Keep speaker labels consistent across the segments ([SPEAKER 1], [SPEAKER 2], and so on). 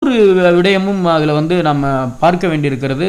[SPEAKER 1] இன்னொரு விடயமும் அதில் வந்து நம்ம பார்க்க வேண்டியிருக்கிறது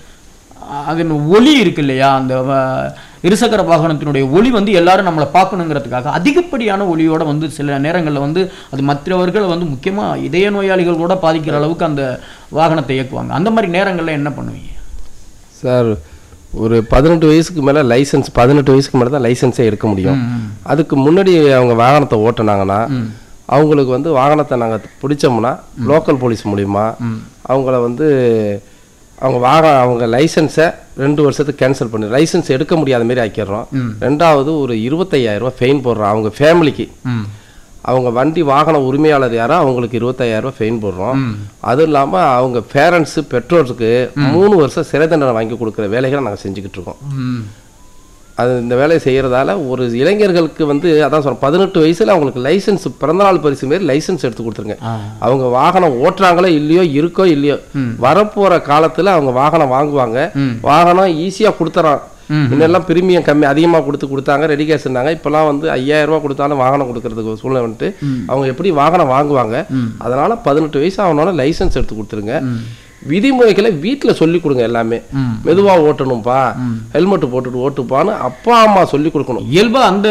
[SPEAKER 1] அதன் ஒளி இருக்கு இல்லையா அந்த வ- இருசக்கர வாகனத்தினுடைய ஒளி வந்து எல்லாரும் நம்மளை பார்க்கணுங்கிறதுக்காக அதிகப்படியான ஒளியோட வந்து சில நேரங்களில் வந்து அது மற்றவர்களை வந்து முக்கியமாக இதய நோயாளிகள் கூட பாதிக்கிற அளவுக்கு அந்த வாகனத்தை இயக்குவாங்க அந்த மாதிரி நேரங்களில் என்ன பண்ணுவீங்க
[SPEAKER 2] சார் ஒரு பதினெட்டு வயசுக்கு மேலே லைசன்ஸ் பதினெட்டு வயசுக்கு மேலே தான் லைசன்ஸே எடுக்க முடியும் அதுக்கு முன்னாடி அவங்க வாகனத்தை ஓட்டுனாங்கன்னா அவங்களுக்கு வந்து வாகனத்தை நாங்கள் பிடிச்சோம்னா லோக்கல் போலீஸ் மூலிமா அவங்கள வந்து அவங்க வாக அவங்க லைசன்ஸை ரெண்டு வருஷத்துக்கு கேன்சல் பண்ணி லைசன்ஸ் எடுக்க முடியாத மாதிரி ஆக்கிடுறோம் ரெண்டாவது ஒரு இருபத்தையாயிரம் ரூபாய் ஃபைன் போடுறோம் அவங்க ஃபேமிலிக்கு
[SPEAKER 1] ம்
[SPEAKER 2] அவங்க வண்டி வாகன உரிமையாளர் யாரோ அவங்களுக்கு இருபத்தாயிரம் ரூபாய் ஃபைன் போடுறோம் அதுவும் இல்லாமல் அவங்க பேரண்ட்ஸு பெற்றோருக்கு மூணு வருஷம் சிறை தண்டனை வாங்கி கொடுக்குற வேலைகளை நாங்கள் செஞ்சுக்கிட்டு இருக்கோம்
[SPEAKER 1] ம்
[SPEAKER 2] அது இந்த வேலையை செய்கிறதால ஒரு இளைஞர்களுக்கு வந்து அதான் சொல்கிறேன் பதினெட்டு வயசில் அவங்களுக்கு லைசன்ஸ் பிறந்தநாள் பரிசு மாரி லைசன்ஸ் எடுத்து கொடுத்துருங்க
[SPEAKER 1] ஆ.
[SPEAKER 2] அவங்க வாகனம் ஓட்டுறாங்களோ இல்லையோ இருக்கோ இல்லையோ வரப்போகிற காலத்தில் அவங்க வாகனம் வாங்குவாங்க வாகனம் ஈஸியாக கொடுத்துறான் முன்னெல்லாம் பிரீமியம் கம்மி அதிகமாக கொடுத்து கொடுத்தாங்க ரெடி கேஷ் இருந்தாங்க இப்போலாம் வந்து ஐயாயிரம் ரூபாய் கொடுத்தாலும் வாகனம் கொடுக்கறதுக்கு ஒரு சூழ்நிலை வந்துட்டு அவங்க எப்படி வாகனம் வாங்குவாங்க அதனால பதினெட்டு வயசு ஆகணும்னா லைசன்ஸ் எடுத்து கொடுத்துருங்க விதிமுறைகளை வீட்டில் சொல்லி கொடுங்க எல்லாமே மெதுவாக ஓட்டணும்ப்பா ஹெல்மெட் போட்டுட்டு ஓட்டுப்பான்னு அப்பா அம்மா சொல்லி கொடுக்கணும்
[SPEAKER 1] இயல்பா அந்த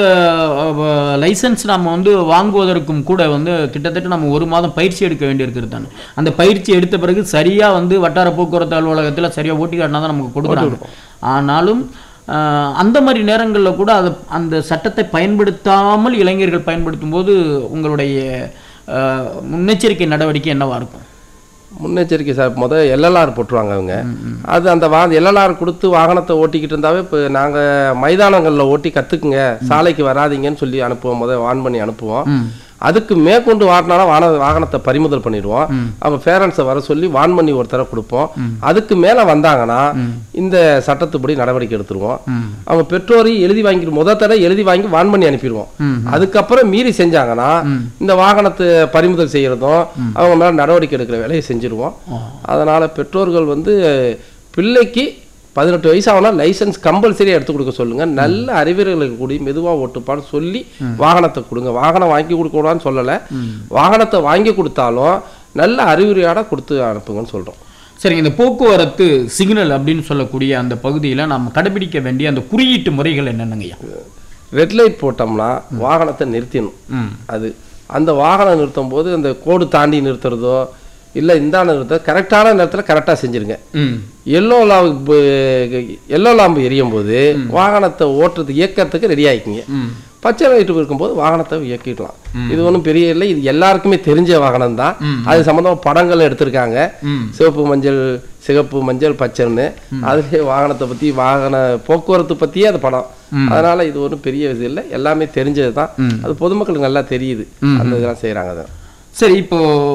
[SPEAKER 1] லைசன்ஸ் நம்ம வந்து வாங்குவதற்கும் கூட வந்து கிட்டத்தட்ட நம்ம ஒரு மாதம் பயிற்சி எடுக்க வேண்டியிருக்கிறது தானே அந்த பயிற்சி எடுத்த பிறகு சரியா வந்து வட்டார போக்குவரத்து அலுவலகத்துல சரியா ஓட்டி காட்டினா தான் நமக்கு கொடுக்குறாங்க ஆனாலும் ஆஹ், அந்த மாதிரி நேரங்களில் கூட அது அந்த சட்டத்தை பயன்படுத்தாமல் இளைஞர்கள் பயன்படுத்தும் போது உங்களுடைய ஆஹ், முன்னெச்சரிக்கை நடவடிக்கை என்னவா இருக்கும்
[SPEAKER 2] முன்னெச்சரிக்கை சார் முத எல்எல்ஆர் போட்டுருவாங்க அவங்க அது அந்த வா எல்எல்ஆர் கொடுத்து வாகனத்தை ஓட்டிக்கிட்டு இருந்தாவே இப்போ நாங்கள் மைதானங்களில் ஓட்டி கற்றுக்குங்க சாலைக்கு வராதீங்கன்னு சொல்லி அனுப்புவோம் முத வான் பண்ணி அனுப்புவோம் அதுக்கு மேற்கொண்டு வாட்டினாலும் வான வாகனத்தை பறிமுதல் பண்ணிடுவோம் அவங்க பேரண்ட்ஸை வர சொல்லி வான் பண்ணி ஒரு தடவை கொடுப்போம் அதுக்கு மேலே வந்தாங்கன்னா இந்த சட்டத்துப்படி நடவடிக்கை எடுத்துருவோம் அவங்க பெற்றோரையும் எழுதி வாங்கிட்டு முத தடவை எழுதி வாங்கி வான் பண்ணி அனுப்பிடுவோம் அதுக்கப்புறம் மீறி செஞ்சாங்கன்னா இந்த வாகனத்தை பறிமுதல் செய்யறதும் அவங்க மேல நடவடிக்கை எடுக்கிற வேலையை செஞ்சிருவோம் அதனால பெற்றோர்கள் வந்து பிள்ளைக்கு பதினெட்டு வயசு ஆகுனா லைசன்ஸ் கம்பல்சரியாக எடுத்து கொடுக்க சொல்லுங்க நல்ல அறிவுரைகளுக்கு கூடி மெதுவாக ஓட்டுப்பான்னு சொல்லி வாகனத்தை கொடுங்க வாகனம் வாங்கி கொடுக்கூடாதுன்னு சொல்லலை வாகனத்தை வாங்கி கொடுத்தாலும் நல்ல அறிவுரையோட கொடுத்து அனுப்புங்கன்னு சொல்றோம்
[SPEAKER 1] சரி இந்த போக்குவரத்து சிக்னல் அப்படின்னு சொல்லக்கூடிய அந்த பகுதியில நாம் கடைபிடிக்க வேண்டிய அந்த குறியீட்டு முறைகள் என்னென்னங்கய்யா
[SPEAKER 2] ரெட் லைட் போட்டோம்னா வாகனத்தை நிறுத்திடணும்
[SPEAKER 1] ம்
[SPEAKER 2] அது அந்த வாகனம் நிறுத்தும் போது அந்த கோடு தாண்டி நிறுத்துறதோ இல்லை இந்தாண்ட நிறுத்த கரெக்டான நேரத்தில் கரெக்டாக செஞ்சிருங்க
[SPEAKER 1] ம்
[SPEAKER 2] எல்லோ லாம்பு எல்லோ லாம்பு எரியும் போது வாகனத்தை ஓட்டுறது இயக்கறதுக்கு ரெடி ஆயிக்கிங்க
[SPEAKER 1] ம்
[SPEAKER 2] பச்சை லைட்டு இருக்கும்போது வாகனத்தை இயக்கிடலாம் இது ஒன்றும் பெரிய இல்லை இது எல்லாருக்குமே தெரிஞ்ச வாகனம் தான் அது சம்மந்தமாக படங்கள் எடுத்திருக்காங்க
[SPEAKER 1] ம்.
[SPEAKER 2] சிவப்பு மஞ்சள் சிகப்பு மஞ்சள் பச்சைன்னு அதுலேயே வாகனத்தை பற்றி வாகன போக்குவரத்து பற்றியே அது படம் அதனால இது ஒன்றும் பெரிய விஷயம் இல்லை எல்லாமே தெரிஞ்சது தான் அது பொதுமக்களுக்கு நல்லா தெரியுது அந்த இதெல்லாம் செய்கிறாங்க அதை
[SPEAKER 1] சரி இப்போ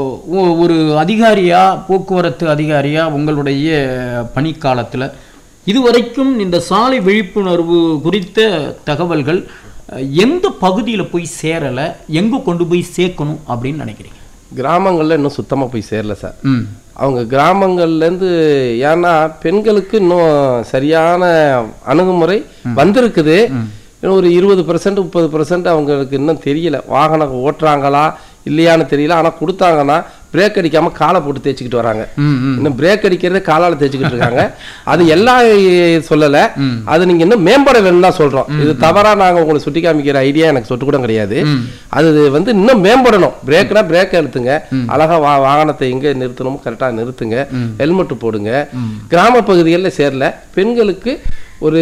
[SPEAKER 1] ஒ- ஒரு அதிகாரியா போக்குவரத்து அதிகாரியா உங்களுடைய பணிக்காலத்துல இதுவரைக்கும் இந்த சாலை விழிப்புணர்வு குறித்த தகவல்கள் அஹ், எந்த பகுதியில போய் சேரல எங்க கொண்டு போய் சேர்க்கணும் அப்படின்னு நினைக்கிறீங்க
[SPEAKER 2] கிராமங்களில் இன்னும் சுத்தமாக போய் சேரல சார்
[SPEAKER 1] ம்
[SPEAKER 2] அவங்க கிராமங்கள்லேருந்து ஏன்னா பெண்களுக்கு இன்னும் சரியான அணுகுமுறை வந்திருக்குது இன்னும் ஒரு இருபது பர்சன்ட் முப்பது பர்சன்ட் அவங்களுக்கு இன்னும் தெரியல வாகனம் ஓட்டுறாங்களா இல்லையான்னு தெரியல ஆனால் கொடுத்தாங்கன்னா பிரேக் அடிக்காம காலை போட்டு தேய்ச்சிக்கிட்டு வராங்க
[SPEAKER 1] ம் ம்
[SPEAKER 2] இன்னும் பிரேக் அடிக்கிறதே காலால தேய்ச்சிக்கிட்டு இருக்காங்க அது எல்லாம் சொல்லல அது நீங்க இன்னும் மேம்பட வேணும்னு தான் சொல்றோம் இது தவறா நாங்க உங்களுக்கு சுட்டி காமிக்கிற ஐடியா எனக்கு சொட்டு கூட கிடையாது அது வந்து இன்னும் மேம்படணும் பிரேக்னா பிரேக் அழுத்துங்க அழகா வா வாகனத்தை எங்க நிறுத்தணுமோ கரெக்டா நிறுத்துங்க ஹெல்மெட் போடுங்க கிராம பகுதிகளில் சேரல பெண்களுக்கு ஒரு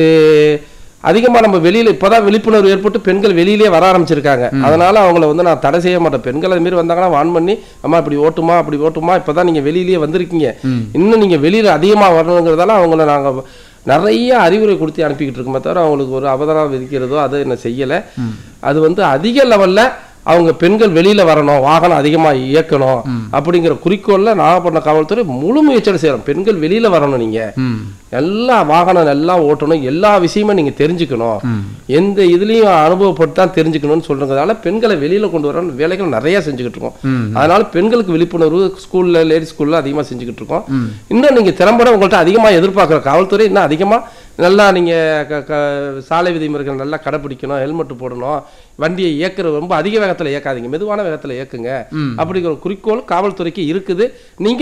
[SPEAKER 2] அதிகமா நம்ம வெளியில இப்பதான் விழிப்புணர்வு ஏற்பட்டு பெண்கள் வெளியிலே வர ஆரம்பிச்சிருக்காங்க அதனால அவங்கள வந்து நான் தடை செய்ய மாட்டேன் பெண்கள் அது மாதிரி வந்தாங்கன்னா வான் பண்ணி அம்மா இப்படி ஓட்டுமா அப்படி ஓட்டுமா இப்பதான் நீங்க வெளியிலேயே வந்திருக்கீங்க இன்னும் நீங்க வெளியில அதிகமா வரணுங்கிறதால அவங்கள நாங்க நிறைய அறிவுரை கொடுத்து அனுப்பிக்கிட்டு இருக்கோமே தவிர அவங்களுக்கு ஒரு அவதாரம் விதிக்கிறதோ அதை என்ன செய்யல அது வந்து அதிக லெவல்ல அவங்க பெண்கள் வெளியில வரணும் வாகனம் அதிகமா இயக்கணும் அப்படிங்கிற குறிக்கோள்ல நாகப்பட்டினம் காவல்துறை முழு முயற்சியோட செய்யறோம் பெண்கள் வெளியில வரணும் நீங்க
[SPEAKER 1] ம்
[SPEAKER 2] எல்லா வாகனம் நல்லா ஓட்டணும் எல்லா விஷயமும் நீங்க தெரிஞ்சுக்கணும் எந்த இதுலயும் அனுபவப்பட்டு தான் தெரிஞ்சுக்கணும்னு சொல்றதுனால பெண்களை வெளியில கொண்டு வர வேலைகள் நிறைய செஞ்சுக்கிட்டு இருக்கோம் அதனால பெண்களுக்கு விழிப்புணர்வு ஸ்கூல்ல லேடிஸ் ஸ்கூல்ல அதிகமா செஞ்சுக்கிட்டு இருக்கோம் இன்னும் நீங்க திறம்பட உங்கள்ட்ட அதிகமா எதிர்பார்க்குற காவல்துறை இன்னும் அதிகமா நல்லா நீங்க க- க- சாலை விதிமுறைகள் நல்லா கடைபிடிக்கணும் ஹெல்மெட் போடணும் வண்டியை இயக்குற ரொம்ப அதிக வேகத்துல இயக்காதீங்க மெதுவான வேகத்துல இயக்குங்க அப்படிங்கிற குறிக்கோள் காவல்துறைக்கு இருக்குது நீங்க